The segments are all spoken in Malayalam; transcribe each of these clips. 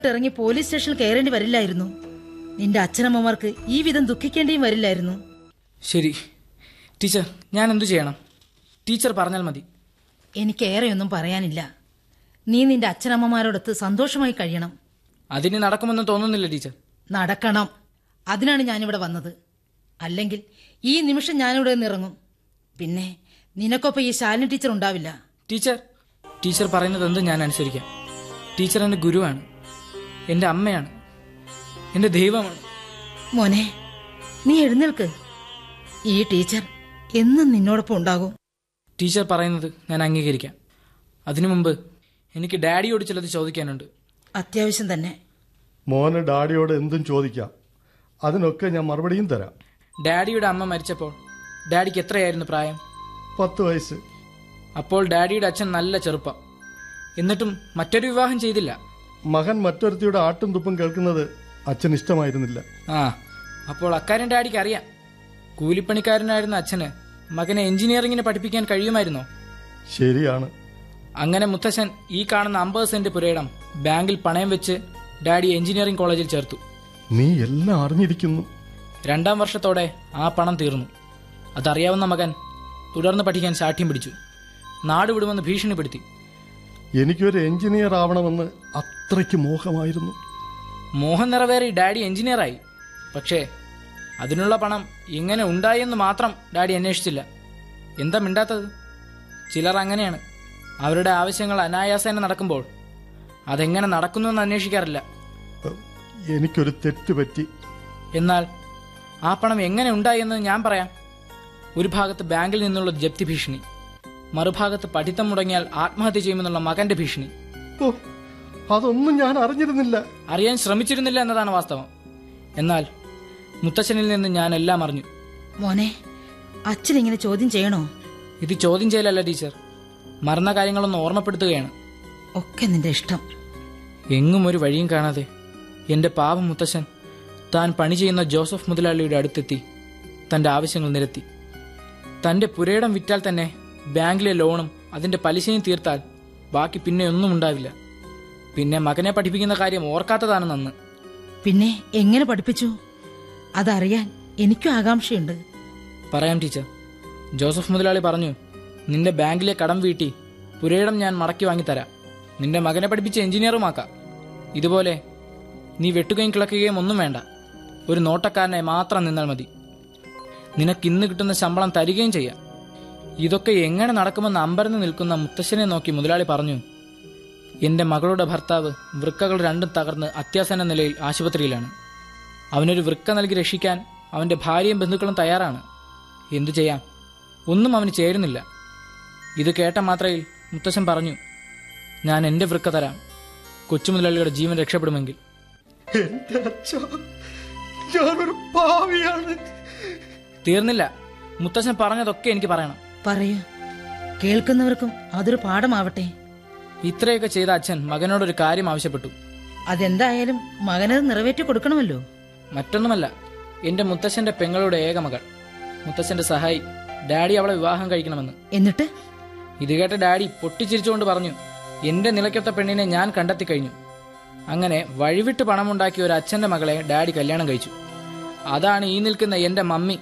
ഇറങ്ങി പോലീസ് സ്റ്റേഷനിൽ കയറേണ്ടി വരില്ലായിരുന്നു നിന്റെ അച്ഛനമ്മമാർക്ക് ഈ വിധം ദുഃഖിക്കേണ്ടിയും വരില്ലായിരുന്നു ശരി ടീച്ചർ ഞാൻ എന്തു ചെയ്യണം ടീച്ചർ പറഞ്ഞാൽ മതി എനിക്കേറെയൊന്നും പറയാനില്ല നീ നിന്റെ അച്ഛനമ്മമാരോടൊത്ത് സന്തോഷമായി കഴിയണം അതിന് നടക്കുമെന്ന് തോന്നുന്നില്ല ടീച്ചർ നടക്കണം അതിനാണ് ഞാനിവിടെ വന്നത് അല്ലെങ്കിൽ ഈ നിമിഷം ഞാനിവിടെ നിന്നിറങ്ങും പിന്നെ നിനക്കൊപ്പം ഈ ശാലിനി ടീച്ചർ ഉണ്ടാവില്ല ടീച്ചർ ടീച്ചർ പറയുന്നത് എന്തും ഞാൻ അനുസരിക്കാം ടീച്ചർ എൻ്റെ ഗുരുവാണ് എൻ്റെ അമ്മയാണ് എൻ്റെ ദൈവമാണ് മോനെ നീ എഴുന്നേൽക്ക് ഈ ടീച്ചർ എന്നും നിന്നോടൊപ്പം ഉണ്ടാകും ടീച്ചർ പറയുന്നത് ഞാൻ അംഗീകരിക്കാം അതിനു മുമ്പ് എനിക്ക് ഡാഡിയോട് ചിലത് ചോദിക്കാനുണ്ട് അത്യാവശ്യം തന്നെ മോന് ഡാഡിയോട് എന്തും ചോദിക്കാം അതിനൊക്കെ ഞാൻ മറുപടിയും തരാം ഡാഡിയുടെ അമ്മ മരിച്ചപ്പോൾ ഡാഡിക്ക് എത്രയായിരുന്നു പ്രായം പത്ത് വയസ്സ് അപ്പോൾ ഡാഡിയുടെ അച്ഛൻ നല്ല ചെറുപ്പം എന്നിട്ടും മറ്റൊരു വിവാഹം ചെയ്തില്ല മകൻ മറ്റൊരുത്തിയുടെ ആട്ടും തുപ്പും കേൾക്കുന്നത് അച്ഛൻ ഇഷ്ടമായിരുന്നില്ല ആ അപ്പോൾ അക്കാര്യം ഡാഡിക്ക് അറിയാം കൂലിപ്പണിക്കാരനായിരുന്ന അച്ഛന് മകനെ എഞ്ചിനീയറിംഗിന് പഠിപ്പിക്കാൻ കഴിയുമായിരുന്നോ ശരിയാണ് അങ്ങനെ മുത്തശ്ശൻ ഈ കാണുന്ന അമ്പത് സെന്റ് പുരയിടം ബാങ്കിൽ പണയം വെച്ച് ഡാഡി എഞ്ചിനീയറിംഗ് കോളേജിൽ ചേർത്തു നീ എല്ലാം അറിഞ്ഞിരിക്കുന്നു രണ്ടാം വർഷത്തോടെ ആ പണം തീർന്നു അതറിയാവുന്ന മകൻ തുടർന്ന് പഠിക്കാൻ ശാഠ്യം പിടിച്ചു നാട് വിടുമെന്ന് ഭീഷണിപ്പെടുത്തി എനിക്കൊരു എഞ്ചിനീയർ ആവണമെന്ന് അത്രയ്ക്ക് മോഹമായിരുന്നു മോഹൻ നിറവേറി ഡാഡി എഞ്ചിനീയറായി പക്ഷേ അതിനുള്ള പണം എങ്ങനെ ഉണ്ടായെന്ന് മാത്രം ഡാഡി അന്വേഷിച്ചില്ല എന്താ മിണ്ടാത്തത് ചിലർ അങ്ങനെയാണ് അവരുടെ ആവശ്യങ്ങൾ അനായാസേന നടക്കുമ്പോൾ അതെങ്ങനെ നടക്കുന്നുവെന്ന് അന്വേഷിക്കാറില്ല എനിക്കൊരു തെറ്റ് പറ്റി എന്നാൽ ആ പണം എങ്ങനെ ഉണ്ടായെന്ന് ഞാൻ പറയാം ഒരു ഭാഗത്ത് ബാങ്കിൽ നിന്നുള്ള ജപ്തി ഭീഷണി മറുഭാഗത്ത് പഠിത്തം മുടങ്ങിയാൽ ആത്മഹത്യ ചെയ്യുമെന്നുള്ള മകന്റെ ഭീഷണി ഓ അതൊന്നും ഞാൻ അറിഞ്ഞിരുന്നില്ല അറിയാൻ ശ്രമിച്ചിരുന്നില്ല എന്നതാണ് വാസ്തവം എന്നാൽ മുത്തച്ഛനിൽ നിന്ന് ഞാൻ എല്ലാം അറിഞ്ഞു മോനെ അച്ഛൻ ഇങ്ങനെ ചോദ്യം ചെയ്യണോ ഇത് ചോദ്യം ചെയ്യലല്ല ടീച്ചർ മറന്ന കാര്യങ്ങളൊന്ന് ഓർമ്മപ്പെടുത്തുകയാണ് ഒക്കെ നിന്റെ ഇഷ്ടം എങ്ങും ഒരു വഴിയും കാണാതെ എന്റെ പാവം മുത്തശ്ശൻ താൻ പണി ചെയ്യുന്ന ജോസഫ് മുതലാളിയുടെ അടുത്തെത്തി തന്റെ ആവശ്യങ്ങൾ നിരത്തി തന്റെ പുരയിടം വിറ്റാൽ തന്നെ ബാങ്കിലെ ലോണും അതിന്റെ പലിശയും തീർത്താൽ ബാക്കി പിന്നെ ഒന്നും ഉണ്ടാവില്ല പിന്നെ മകനെ പഠിപ്പിക്കുന്ന കാര്യം ഓർക്കാത്തതാണ് നന്ന് പിന്നെ എങ്ങനെ പഠിപ്പിച്ചു അതറിയാൻ എനിക്കും ആകാംക്ഷയുണ്ട് പറയാം ടീച്ചർ ജോസഫ് മുതലാളി പറഞ്ഞു നിന്റെ ബാങ്കിലെ കടം വീട്ടി പുരയിടം ഞാൻ മടക്കി വാങ്ങിത്തരാം നിന്റെ മകനെ പഠിപ്പിച്ച് എഞ്ചിനീയറുമാക്കാം ഇതുപോലെ നീ വെട്ടുകയും കിളക്കുകയും ഒന്നും വേണ്ട ഒരു നോട്ടക്കാരനെ മാത്രം നിന്നാൽ മതി നിനക്ക് ഇന്ന് കിട്ടുന്ന ശമ്പളം തരികയും ചെയ്യാം ഇതൊക്കെ എങ്ങനെ നടക്കുമെന്ന് അമ്പരന്ന് നിൽക്കുന്ന മുത്തശ്ശനെ നോക്കി മുതലാളി പറഞ്ഞു എന്റെ മകളുടെ ഭർത്താവ് വൃക്കകൾ രണ്ടും തകർന്ന് അത്യാസന്ന നിലയിൽ ആശുപത്രിയിലാണ് അവനൊരു വൃക്ക നൽകി രക്ഷിക്കാൻ അവന്റെ ഭാര്യയും ബന്ധുക്കളും തയ്യാറാണ് എന്തു ചെയ്യാം ഒന്നും അവന് ചേരുന്നില്ല ഇത് കേട്ട മാത്രയിൽ മുത്തശ്ശൻ പറഞ്ഞു ഞാൻ എന്റെ വൃക്ക തരാം കൊച്ചുമുതലാളിയുടെ ജീവൻ രക്ഷപ്പെടുമെങ്കിൽ എന്റെ അച്ഛ ഞാനൊരു പാവിയാണ് തീർന്നില്ല മുത്തശ്ശൻ പറഞ്ഞതൊക്കെ എനിക്ക് പറയണം പറയൂ കേൾക്കുന്നവർക്കും അതൊരു പാഠമാവട്ടെ ഇത്രയൊക്കെ ചെയ്ത അച്ഛൻ മകനോടൊരു കാര്യം ആവശ്യപ്പെട്ടു അതെന്തായാലും മകനത് നിറവേറ്റി കൊടുക്കണമല്ലോ മറ്റൊന്നുമല്ല എന്റെ മുത്തശ്ശന്റെ പെങ്ങളുടെ ഏക മകൾ മുത്തശ്ശന്റെ സഹായി ഡാഡി അവളെ വിവാഹം കഴിക്കണമെന്ന് എന്നിട്ട് ഇത് കേട്ട ഡാഡി പൊട്ടിച്ചിരിച്ചുകൊണ്ട് പറഞ്ഞു എന്റെ നിലയ്ക്കൊത്ത പെണ്ണിനെ ഞാൻ കണ്ടെത്തി കഴിഞ്ഞു അങ്ങനെ വഴിവിട്ട് പണമുണ്ടാക്കിയ ഒരു അച്ഛന്റെ മകളെ ഡാഡി കല്യാണം കഴിച്ചു അതാണ് ഈ നിൽക്കുന്ന എന്റെ മമ്മി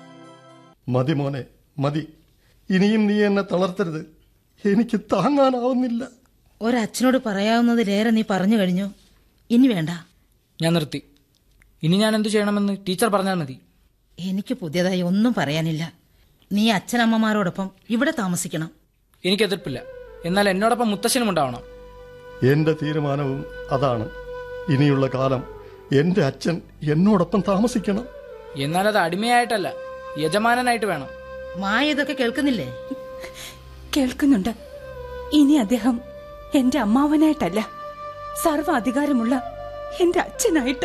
മതി മോനെ മതി ഇനിയും നീ എന്നെ തളർത്തരുത് എനിക്ക് താങ്ങാനാവുന്നില്ല ഒരച്ഛനോട് പറയാവുന്നതിലേറെ നീ പറഞ്ഞു കഴിഞ്ഞു ഇനി വേണ്ട ഞാൻ നിർത്തി ഇനി ഞാൻ എന്തു ചെയ്യണമെന്ന് ടീച്ചർ പറഞ്ഞാൽ മതി എനിക്ക് പുതിയതായി ഒന്നും പറയാനില്ല നീ അച്ഛനമ്മമാരോടൊപ്പം ഇവിടെ താമസിക്കണം എനിക്ക് എതിർപ്പില്ല എന്നാൽ എന്നോടൊപ്പം മുത്തശ്ശനും ഉണ്ടാവണം എന്റെ തീരുമാനവും അതാണ് ഇനിയുള്ള കാലം എന്റെ അച്ഛൻ എന്നോടൊപ്പം താമസിക്കണം എന്നാൽ അത് അടിമയായിട്ടല്ല യജമാനനായിട്ട് വേണം മായ ഇതൊക്കെ കേൾക്കുന്നില്ലേ കേൾക്കുന്നുണ്ട് ഇനി അദ്ദേഹം എന്റെ അമ്മാവനായിട്ടല്ല സർവ്വ അധികാരമുള്ള എന്റെ അച്ഛനായിട്ട്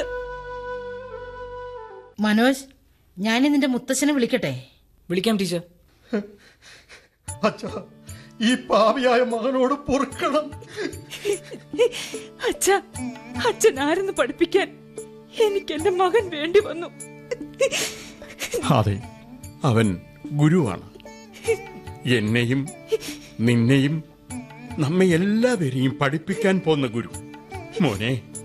മനോജ് ഞാനി നിന്റെ മുത്തശ്ശനെ വിളിക്കട്ടെ വിളിക്കാം ടീച്ചർ അച്ഛ ഈ പാവിയായ മകനോട് പൊറുക്കണം അച്ഛ അച്ഛൻ ആരെന്ന് പഠിപ്പിക്കാൻ എനിക്ക് എന്റെ മകൻ വേണ്ടി വന്നു അതെ അവൻ ഗുരുവാണ് എന്നെയും നിന്നെയും നമ്മെ എല്ലാവരെയും പഠിപ്പിക്കാൻ പോന്ന ഗുരു മോനെ